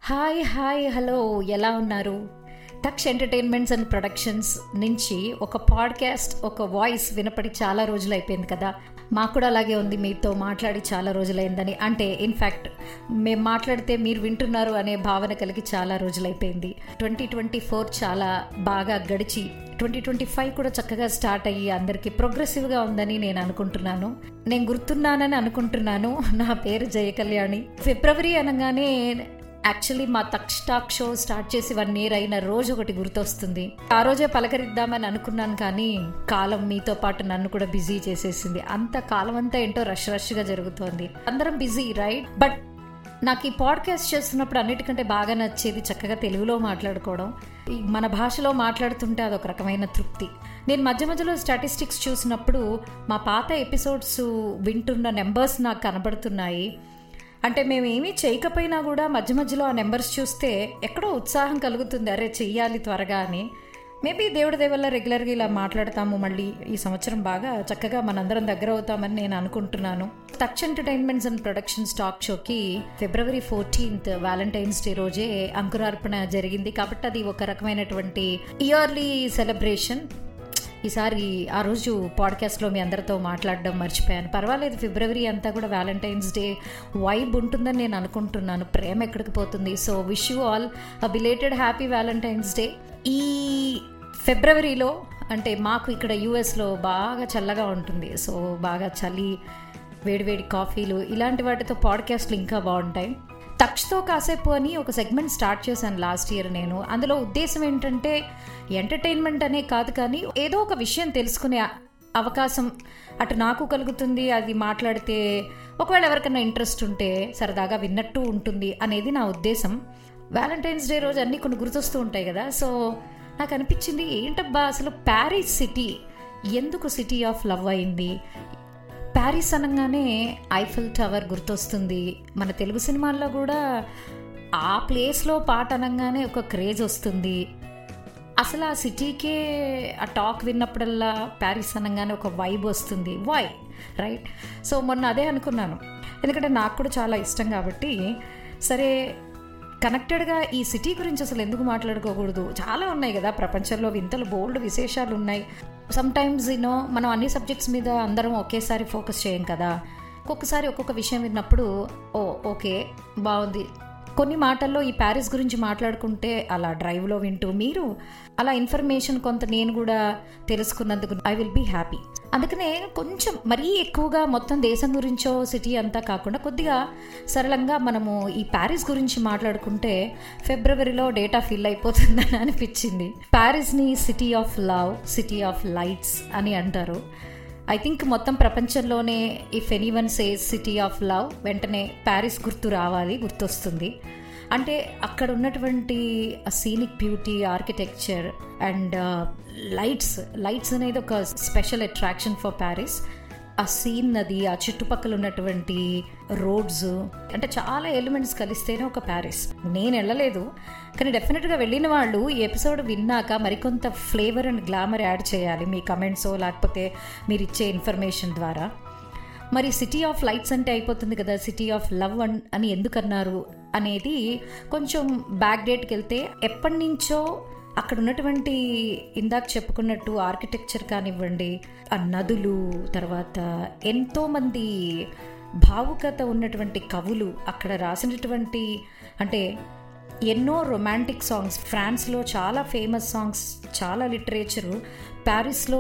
hi hi hello ఎలా ఉన్నారు Tux entertainments and productions నుంచి ఒక పాడ్కాస్ట్ ఒక వాయిస్ వినపడి చాలా రోజులు అయిపోయింది కదా మాకు కూడా అలాగే ఉంది మీతో మాట్లాడి చాలా రోజులైందని అంటే ఇన్ఫ్యాక్ట్ మేము మాట్లాడితే మీరు వింటున్నారు అనే భావన కలిగి చాలా రోజులైపోయింది ట్వంటీ ట్వంటీ ఫోర్ చాలా బాగా గడిచి ట్వంటీ ట్వంటీ ఫైవ్ కూడా చక్కగా స్టార్ట్ అయ్యి అందరికీ ప్రోగ్రెసివ్గా ఉందని నేను అనుకుంటున్నాను నేను గుర్తున్నానని అనుకుంటున్నాను నా పేరు జయ కళ్యాణి ఫిబ్రవరి అనగానే యాక్చువల్లీ మా తక్ష టాక్ షో స్టార్ట్ చేసి వన్ ఇయర్ అయిన రోజు ఒకటి గుర్తొస్తుంది ఆ రోజే పలకరిద్దామని అనుకున్నాను కానీ కాలం మీతో పాటు నన్ను కూడా బిజీ చేసేసింది అంత కాలం అంతా ఏంటో రష్ రష్గా జరుగుతోంది అందరం బిజీ రైట్ బట్ నాకు ఈ పాడ్కాస్ట్ చేస్తున్నప్పుడు అన్నిటికంటే బాగా నచ్చేది చక్కగా తెలుగులో మాట్లాడుకోవడం ఈ మన భాషలో మాట్లాడుతుంటే అదొక రకమైన తృప్తి నేను మధ్య మధ్యలో స్టాటిస్టిక్స్ చూసినప్పుడు మా పాత ఎపిసోడ్స్ వింటున్న నెంబర్స్ నాకు కనబడుతున్నాయి అంటే మేము ఏమీ చేయకపోయినా కూడా మధ్య మధ్యలో ఆ నెంబర్స్ చూస్తే ఎక్కడో ఉత్సాహం కలుగుతుంది అరే చెయ్యాలి త్వరగా అని మేబీ దేవుడి దేవల్ల రెగ్యులర్గా ఇలా మాట్లాడతాము మళ్ళీ ఈ సంవత్సరం బాగా చక్కగా మనందరం దగ్గర అవుతామని నేను అనుకుంటున్నాను టచ్ ఎంటర్టైన్మెంట్స్ అండ్ ప్రొడక్షన్ స్టాక్ షోకి ఫిబ్రవరి ఫోర్టీన్త్ వ్యాలంటైన్స్ డే రోజే అంకురార్పణ జరిగింది కాబట్టి అది ఒక రకమైనటువంటి ఇయర్లీ సెలబ్రేషన్ ఈసారి ఆ రోజు పాడ్కాస్ట్లో మీ అందరితో మాట్లాడడం మర్చిపోయాను పర్వాలేదు ఫిబ్రవరి అంతా కూడా వ్యాలంటైన్స్ డే వైబ్ ఉంటుందని నేను అనుకుంటున్నాను ప్రేమ ఎక్కడికి పోతుంది so wish you all a belated happy valentine's day ఈ ఫిబ్రవరిలో అంటే మాకు ఇక్కడ యూఎస్లో బాగా చల్లగా ఉంటుంది సో బాగా చలి వేడివేడి కాఫీలు ఇలాంటి వాటితో పాడ్కాస్ట్లు ఇంకా బాగుంటాయి టచ్తో కాసేపు అని ఒక సెగ్మెంట్ స్టార్ట్ చేశాను లాస్ట్ ఇయర్ నేను అందులో ఉద్దేశం ఏంటంటే ఎంటర్టైన్మెంట్ అనే కాదు కానీ ఏదో ఒక విషయం తెలుసుకునే అవకాశం అటు నాకు కలుగుతుంది అది మాట్లాడితే ఒకవేళ ఎవరికైనా ఇంట్రెస్ట్ ఉంటే సరదాగా విన్నట్టు ఉంటుంది అనేది నా ఉద్దేశం వ్యాలంటైన్స్ డే రోజు అన్నీ కొన్ని గుర్తొస్తూ ఉంటాయి కదా సో నాకు అనిపించింది ఏంటబ్బా అసలు ప్యారిస్ సిటీ ఎందుకు సిటీ ఆఫ్ లవ్ అయింది ప్యారిస్ అనగానే ఐఫిల్ టవర్ గుర్తొస్తుంది మన తెలుగు సినిమాల్లో కూడా ఆ ప్లేస్లో పాట అనగానే ఒక క్రేజ్ వస్తుంది అసలు ఆ సిటీకే ఆ టాక్ విన్నప్పుడల్లా ప్యారిస్ అనగానే ఒక వైబ్ వస్తుంది వై రైట్ సో మొన్న అదే అనుకున్నాను ఎందుకంటే నాకు కూడా చాలా ఇష్టం కాబట్టి సరే కనెక్టెడ్గా ఈ సిటీ గురించి అసలు ఎందుకు మాట్లాడుకోకూడదు చాలా ఉన్నాయి కదా ప్రపంచంలో వింతలు బోల్డ్ విశేషాలు ఉన్నాయి సమ్ టైమ్స్ యూనో మనం అన్ని సబ్జెక్ట్స్ మీద అందరం ఒకేసారి ఫోకస్ చేయం కదా ఒక్కొక్కసారి ఒక్కొక్క విషయం విన్నప్పుడు ఓ ఓకే బాగుంది కొన్ని మాటల్లో ఈ ప్యారిస్ గురించి మాట్లాడుకుంటే అలా డ్రైవ్లో వింటూ మీరు అలా ఇన్ఫర్మేషన్ కొంత నేను కూడా తెలుసుకున్నందుకు ఐ విల్ బీ హ్యాపీ అందుకనే కొంచెం మరీ ఎక్కువగా మొత్తం దేశం గురించో సిటీ అంతా కాకుండా కొద్దిగా సరళంగా మనము ఈ ప్యారిస్ గురించి మాట్లాడుకుంటే ఫిబ్రవరిలో డేటా ఫిల్ అయిపోతుందని అనిపించింది ప్యారిస్ని city of love city of lights అని అంటారు ఐ థింక్ మొత్తం ప్రపంచంలోనే if anyone says city of love వెంటనే ప్యారిస్ గుర్తు రావాలి గుర్తొస్తుంది అంటే అక్కడ ఉన్నటువంటి scenic beauty architecture and lights lights అనేది ఒక స్పెషల్ అట్రాక్షన్ ఫర్ ప్యారిస్ ఆ సీన్ నది ఆ చుట్టుపక్కల ఉన్నటువంటి రోడ్స్ అంటే చాలా ఎలిమెంట్స్ కలిస్తేనే ఒక ప్యారిస్ నేను వెళ్ళలేదు కానీ డెఫినెట్గా వెళ్ళిన వాళ్ళు ఈ ఎపిసోడ్ విన్నాక మరికొంత ఫ్లేవర్ అండ్ గ్లామర్ యాడ్ చేయాలి మీ కమెంట్స్ లేకపోతే మీరు ఇచ్చే ఇన్ఫర్మేషన్ ద్వారా మరి సిటీ ఆఫ్ లైట్స్ అంటే అయిపోతుంది కదా సిటీ ఆఫ్ లవ్ అని ఎందుకన్నారు అనేది కొంచెం బ్యాక్ డేట్కి వెళ్తే ఎప్పటి నుంచో అక్కడ ఉన్నటువంటి ఇందాక చెప్పుకున్నట్టు ఆర్కిటెక్చర్ కానివ్వండి ఆ నదులు తర్వాత ఎంతోమంది భావుకత ఉన్నటువంటి కవులు అక్కడ రాసినటువంటి అంటే ఎన్నో రొమాంటిక్ సాంగ్స్ ఫ్రాన్స్లో చాలా ఫేమస్ సాంగ్స్ చాలా లిటరేచరు ప్యారిస్లో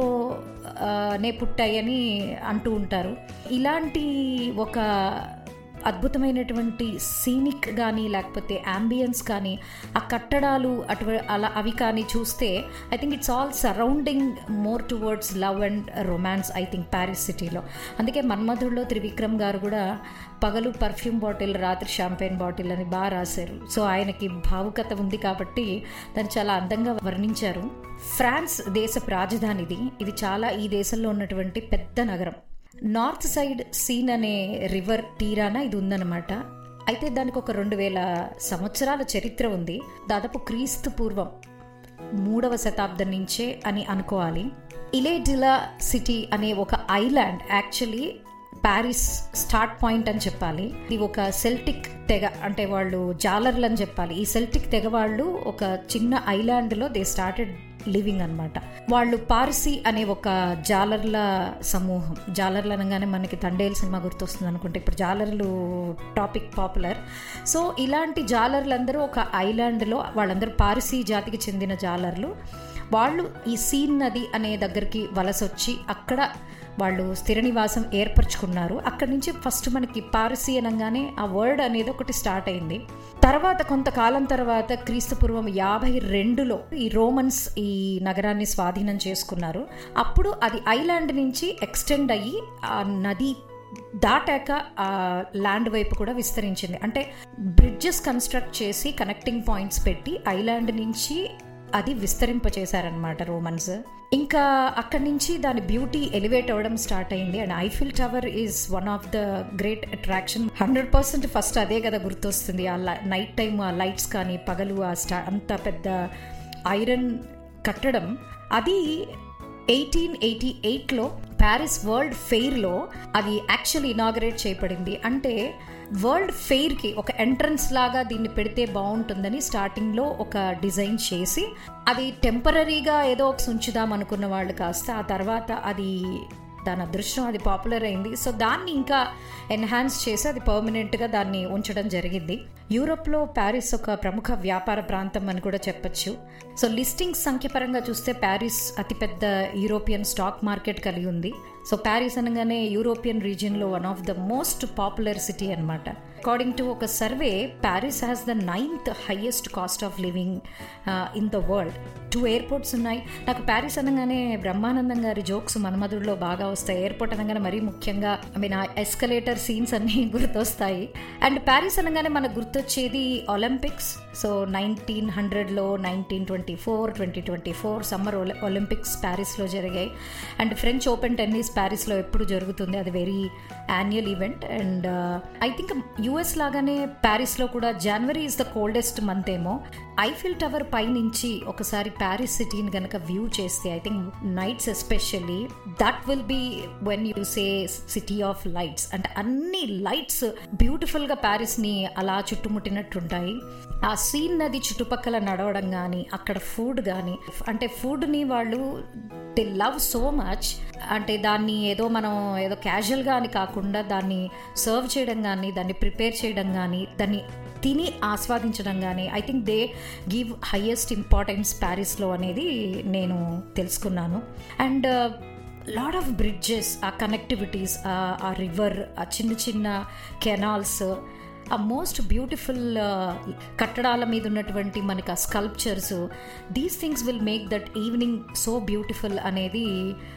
నే పుట్టాయని అంటూ ఉంటారు ఇలాంటి ఒక అద్భుతమైనటువంటి సీనిక్ కానీ లేకపోతే అంబియన్స్ కానీ ఆ కట్టడాలు అటు అలా అవి కానీ చూస్తే I think it's all surrounding more towards love and romance I think Paris సిటీలో అందుకే మన్మధుడిలో త్రివిక్రమ్ గారు కూడా పగలు పర్ఫ్యూమ్ బాటిల్ రాత్రి షాంపెయిన్ బాటిల్ అని బాగా రాశారు సో ఆయనకి భావుకత ఉంది కాబట్టి దాన్ని చాలా అందంగా వర్ణించారు ఫ్రాన్స్ దేశపు రాజధానిది ఇది చాలా ఈ దేశంలో ఉన్నటువంటి పెద్ద నగరం నార్త్ సైడ్ సీన్ అనే రివర్ తీరాన ఇది ఉందన్నమాట అయితే దానికి ఒక రెండు వేల సంవత్సరాల చరిత్ర ఉంది దాదాపు క్రీస్తు పూర్వం మూడవ శతాబ్దం నుంచే అని అనుకోవాలి ఇలేడిలా సిటీ అనే ఒక island actually Paris start point అని చెప్పాలి ఇది ఒక సెల్టిక్ తెగ అంటే వాళ్ళు జాలర్లు అని చెప్పాలి ఈ సెల్టిక్ తెగ వాళ్ళు ఒక చిన్న ఐలాండ్లో దే స్టార్టెడ్ లివింగ్ అనమాట వాళ్ళు పార్సీ అనే ఒక జాలర్ల సమూహం జాలర్లు అనగానే మనకి తండేల్ సినిమా గుర్తొస్తుంది అనుకుంటే ఇప్పుడు జాలర్లు టాపిక్ పాపులర్ సో ఇలాంటి జాలర్లందరూ ఒక ఐలాండ్లో వాళ్ళందరూ పార్సీ జాతికి చెందిన జాలర్లు వాళ్ళు ఈ సీన్ నది అనే దగ్గరికి వలస వచ్చి అక్కడ వాళ్ళు స్థిర నివాసం ఏర్పరచుకున్నారు అక్కడి నుంచి ఫస్ట్ మనకి పారసీ అనగానే ఆ వర్డ్ అనేది ఒకటి స్టార్ట్ అయింది తర్వాత కొంతకాలం తర్వాత క్రీస్తు పూర్వం యాభై రెండులో ఈ రోమన్స్ ఈ నగరాన్ని స్వాధీనం చేసుకున్నారు అప్పుడు అది ఐలాండ్ నుంచి ఎక్స్టెండ్ అయ్యి ఆ నది దాటాక ఆ ల్యాండ్ వైపు కూడా విస్తరించింది అంటే బ్రిడ్జెస్ కన్స్ట్రక్ట్ చేసి కనెక్టింగ్ పాయింట్స్ పెట్టి ఐలాండ్ నుంచి అది విస్తరింపచేశారనమాట రోమన్స్ ఇంకా అక్కడి నుంచి దాని బ్యూటీ ఎలివేట్ అవ్వడం స్టార్ట్ అయింది and Eiffel tower is one of the great attraction hundred percent first అదే కదా గుర్తొస్తుంది ఆ నైట్ టైం ఆ లైట్స్ కానీ పగలు ఆ స్టా అంత పెద్ద ఐరన్ కట్టడం అది ఎయిటీన్ ఎయిటీ ఎయిట్లో ప్యారిస్ వరల్డ్ ఫెయిర్లో అది యాక్చువల్లీ ఇనాగరేట్ చేయబడింది అంటే వరల్డ్ ఫెయిర్కి ఒక ఎంట్రన్స్ లాగా దీన్ని పెడితే బాగుంటుందని స్టార్టింగ్లో ఒక డిజైన్ చేసి అది టెంపరీగా ఏదో ఒక ఉంచుదాం అనుకున్న వాళ్ళు కాస్త ఆ తర్వాత అది దాని అదృష్టం అది పాపులర్ అయింది సో దాన్ని ఇంకా ఎన్హాన్స్ చేసి అది పర్మనెంట్గా దాన్ని ఉంచడం జరిగింది యూరోప్లో ప్యారిస్ ఒక ప్రముఖ వ్యాపార ప్రాంతం అని కూడా చెప్పొచ్చు సో లిస్టింగ్స్ సంఖ్యపరంగా చూస్తే ప్యారిస్ అతిపెద్ద యూరోపియన్ స్టాక్ మార్కెట్ కలిగి ఉంది సో ప్యారిస్ అనగానే యూరోపియన్ రీజియన్లో one of the most popular city అనమాట అకార్డింగ్ టు ఒక survey Paris has the ninth highest cost of living in the world two airports ఉన్నాయి నాకు ప్యారిస్ అనగానే బ్రహ్మానందం గారి జోక్స్ మన్మధుడిలో బాగా వస్తాయి ఎయిర్పోర్ట్ అనగానే మరీ ముఖ్యంగా ఐ మీన్ ఆ ఎస్కలేటర్ సీన్స్ అన్నీ గుర్తొస్తాయి అండ్ ప్యారిస్ అనగానే మనకు గుర్తొచ్చేది ఒలింపిక్స్ సో నైన్టీన్ హండ్రెడ్లో nineteen twenty four twenty twenty four summer Olympics ప్యారిస్లో జరిగాయి అండ్ ఫ్రెంచ్ ఓపెన్ టెన్నిస్ ప్యారిస్లో ఎప్పుడు జరుగుతుంది అది very annual event and I think US లాగానే ప్యారిస్లో కూడా January is the coldest month ఏమో ఐఫిల్ టవర్ పై నుంచి ఒకసారి ప్యారిస్ సిటీని కనుక వ్యూ చేస్తే I think nights especially that will be when you say city of lights అంటే అన్ని లైట్స్ బ్యూటిఫుల్గా ప్యారిస్ని అలా చుట్టుముట్టినట్టుంటాయి ఆ సీన్ నది చుట్టుపక్కల నడవడం కానీ అక్కడ ఫుడ్ కానీ అంటే ఫుడ్ని వాళ్ళు దే లవ్ సో మచ్ అంటే దాన్ని ఏదో మనం ఏదో క్యాజువల్గా అని కాకుండా దాన్ని సర్వ్ చేయడం కానీ దాన్ని ప్రిపేర్ చేయడం కానీ దాన్ని తిని ఆస్వాదించడం కానీ I think they give highest importance ప్యారిస్లో అనేది నేను తెలుసుకున్నాను అండ్ లాడ్ ఆఫ్ బ్రిడ్జెస్ ఆ కనెక్టివిటీస్ ఆ రివర్ ఆ చిన్న చిన్న కెనాల్స్ ఆ మోస్ట్ బ్యూటిఫుల్ కట్టడాల మీద ఉన్నటువంటి మనకి ఆ sculptures these things will make that evening so beautiful అనేది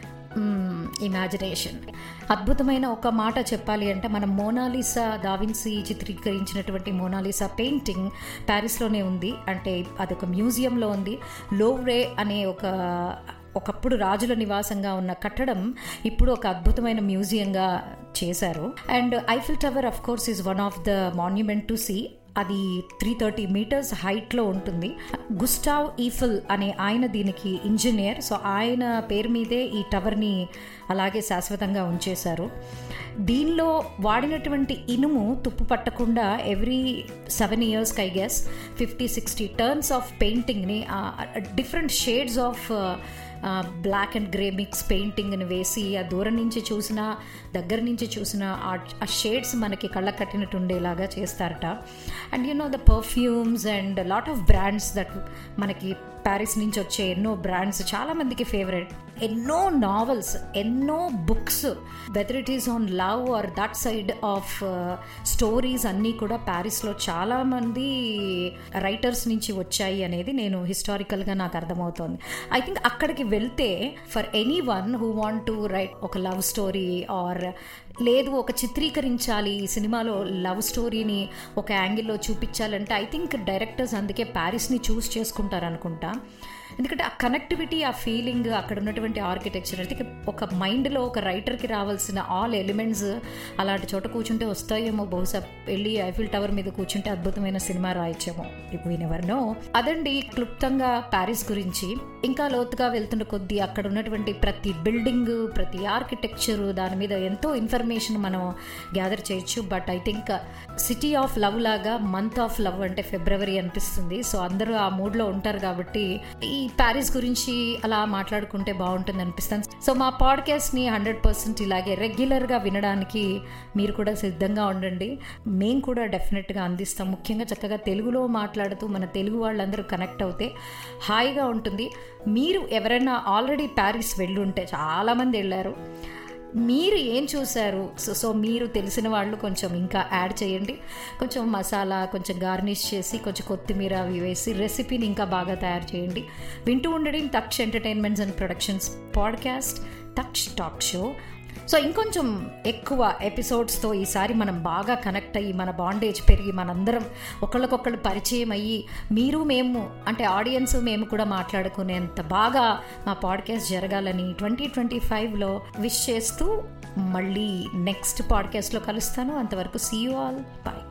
ఇమాజినేషన్ అద్భుతమైన ఒక మాట చెప్పాలి అంటే మనం మోనాలిసా దావిన్సీ చిత్రీకరించినటువంటి మోనాలిసా పెయింటింగ్ ప్యారిస్లోనే ఉంది అంటే అదొక మ్యూజియంలో ఉంది లోవ్రే అనే ఒక ఒకప్పుడు రాజుల నివాసంగా ఉన్న కట్టడం ఇప్పుడు ఒక అద్భుతమైన మ్యూజియంగా చేశారు and Eiffel tower of course is one of the monument to see అది త్రీ థర్టీ మీటర్స్ హైట్లో ఉంటుంది గుస్టావ్ ఈఫిల్ అనే ఆయన దీనికి ఇంజనీర్ సో ఆయన పేరు మీదే ఈ టవర్ని అలాగే శాశ్వతంగా ఉంచేశారు దీనిలో వాడినటువంటి ఇనుము తుప్పు పట్టకుండా ఎవ్రీ సెవెన్ ఇయర్స్కి I guess fifty sixty turns of పెయింటింగ్ని different shades of black and grey mix పెయింటింగ్ని వేసి ఆ దూరం నుంచి చూసినా దగ్గర నుంచి చూసిన ఆ షేడ్స్ మనకి కళ్ళ కట్టినట్టు ఉండేలాగా చేస్తారట and you know the perfumes and lot of brands that మనకి ప్యారిస్ నుంచి వచ్చే ఎన్నో బ్రాండ్స్ చాలామందికి ఫేవరెట్ ఎన్నో నావెల్స్ ఎన్నో books whether it is on love or that side of stories అన్నీ కూడా ప్యారిస్లో చాలామంది రైటర్స్ నుంచి వచ్చాయి అనేది నేను హిస్టారికల్గా నాకు అర్థమవుతోంది ఐ థింక్ అక్కడికి వెళ్తే for anyone who want to write ఒక లవ్ స్టోరీ ఆర్ లేదు ఒక చిత్రీకరించాలి ఈ సినిమాలో లవ్ స్టోరీని ఒక యాంగిల్లో చూపించాలంటే ఐ థింక్ డైరెక్టర్స్ అందుకే ప్యారిస్ని చూస్ చేసుకుంటారు అనుకుంటా ఎందుకంటే ఆ కనెక్టివిటీ ఆ ఫీలింగ్ అక్కడ ఉన్నటువంటి ఆర్కిటెక్చర్ అయితే ఒక మైండ్లో ఒక రైటర్కి రావాల్సిన ఆల్ ఎలిమెంట్స్ అలాంటి చోట కూర్చుంటే వస్తాయేమో బహుశా వెళ్ళి ఐఫిల్ టవర్ మీద కూర్చుంటే అద్భుతమైన సినిమా రాయొచ్చేమో వీ నెవర్ నో అదండి క్లుప్తంగా ప్యారిస్ గురించి ఇంకా లోతుగా వెళ్తున్న కొద్దీ అక్కడ ఉన్నటువంటి ప్రతి బిల్డింగ్ ప్రతి ఆర్కిటెక్చర్ దాని మీద ఎంతో ఇన్ఫర్మేషన్ ఇన్ఫర్మేషన్ మనం గ్యాదర్ చేయొచ్చు but I think city of love లాగా మంత్ ఆఫ్ లవ్ అంటే ఫిబ్రవరి అనిపిస్తుంది సో అందరూ ఆ మూడ్లో ఉంటారు కాబట్టి ఈ ప్యారిస్ గురించి అలా మాట్లాడుకుంటే బాగుంటుంది అనిపిస్తుంది సో మా పాడ్కాస్ట్ని హండ్రెడ్ పర్సెంట్ ఇలాగే రెగ్యులర్గా వినడానికి మీరు కూడా సిద్ధంగా ఉండండి మేము కూడా డెఫినెట్గా అందిస్తాం ముఖ్యంగా చక్కగా తెలుగులో మాట్లాడుతూ మన తెలుగు వాళ్ళందరూ కనెక్ట్ అవుతే హాయిగా ఉంటుంది మీరు ఎవరైనా ఆల్రెడీ ప్యారిస్ వెళ్ళుంటే చాలామంది వెళ్ళారు మీరు ఏం చూశారు సో సో మీరు తెలిసిన వాళ్ళు కొంచెం ఇంకా యాడ్ చేయండి కొంచెం మసాలా కొంచెం గార్నిష్ చేసి కొంచెం కొత్తిమీర అవి వేసి రెసిపీని ఇంకా బాగా తయారు చేయండి వింటూ ఉండడం Taksha entertainments and productions podcast Taksha talk show so ఇంకొంచెం ఎక్కువ ఎపిసోడ్స్తో ఈసారి మనం బాగా కనెక్ట్ అయ్యి మన బాండేజ్ పెరిగి మనందరం ఒకళ్ళకొకళ్ళు పరిచయం అయ్యి మీరు మేము అంటే ఆడియన్స్ మేము కూడా మాట్లాడుకునేంత బాగా మా పాడ్కాస్ట్ జరగాలని ట్వంటీ ట్వంటీ ఫైవ్లో విష్ చేస్తూ మళ్ళీ నెక్స్ట్ పాడ్కాస్ట్లో కలుస్తాను అంతవరకు సీ యూ ఆల్ బాయ్